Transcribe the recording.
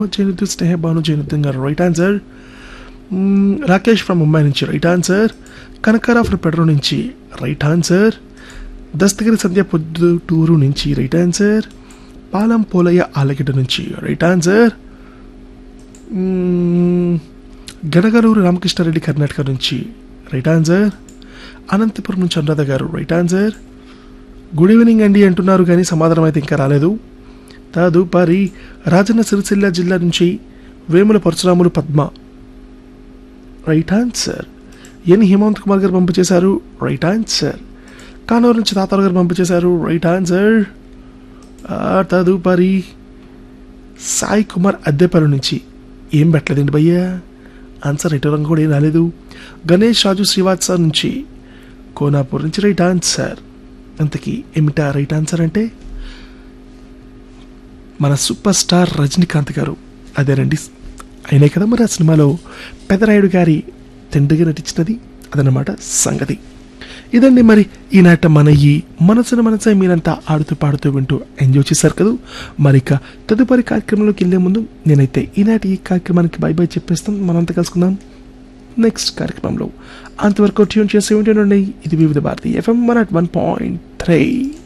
Zainuddin Sneha Bhanu Jainuddin garu right answer hmm, Rakesh from Mumbai నుంచి right answer కనకారా from పెడ్రో నుంచి రైట్ ఆన్సర్ దస్తగిరి సంధ్య పొద్దుటూరు నుంచి రైట్ ఆన్సర్ పాలం పోలయ్య ఆలగిడ్డ నుంచి right answer hmm, Gadagaluru Ramakrishna Reddy Karnataka నుంచి రైట్ ఆన్సర్ అనంతపురం నుంచి అనురాధ గారు రైట్ ఆన్సర్ గుడ్ ఈవినింగ్ అండి అంటున్నారు కానీ సమాధానం అయితే ఇంకా రాలేదు తదుపరి రాజన్న సిరిసిల్ల జిల్లా నుంచి Vemula Parasuramulu Padma right answer N Hemanth Kumar garu పంపు చేశారు రైట్ ఆన్సర్ కానూరు నుంచి తాతారు గారు పంపు చేశారు రైట్ ఆన్సర్ ఆ, తదుపరి సాయి కుమార్ అద్దెపల్లి నుంచి ఏం పెట్టలేదండి భయ్యా ఆన్సర్ రైట్ రంగు కూడా ఏం రాలేదు గణేష్ రాజు శ్రీవాత్స నుంచి కోనాపూర్ నుంచి రైట్ ఆన్సర్ అంతకీ ఏమిటా రైట్ ఆన్సర్ అంటే మన సూపర్ స్టార్ రజనీకాంత్ గారు అదేనండి అయినే కదా మరి ఆ సినిమాలో పెదరాయుడు గారి తండ్రిగా నటించినది అదనమాట సంగతి ఇదండి మరి ఈనాట మన ఈ మనసున మనసే మీరంతా ఆడుతూ పాడుతూ వింటూ ఎంజాయ్ చేశారు కదా మరి ఇక తదుపరి కార్యక్రమంలోకి వెళ్ళే ముందు నేనైతే ఈనాటి ఈ కార్యక్రమానికి బై బై చెప్పేస్తాం మనంతా కలుసుకుందాం నెక్స్ట్ కార్యక్రమంలో అంతవరకు ట్యూన్ చేసి ఉంటుండండి ఇది Vividh Bharati FM one at one point three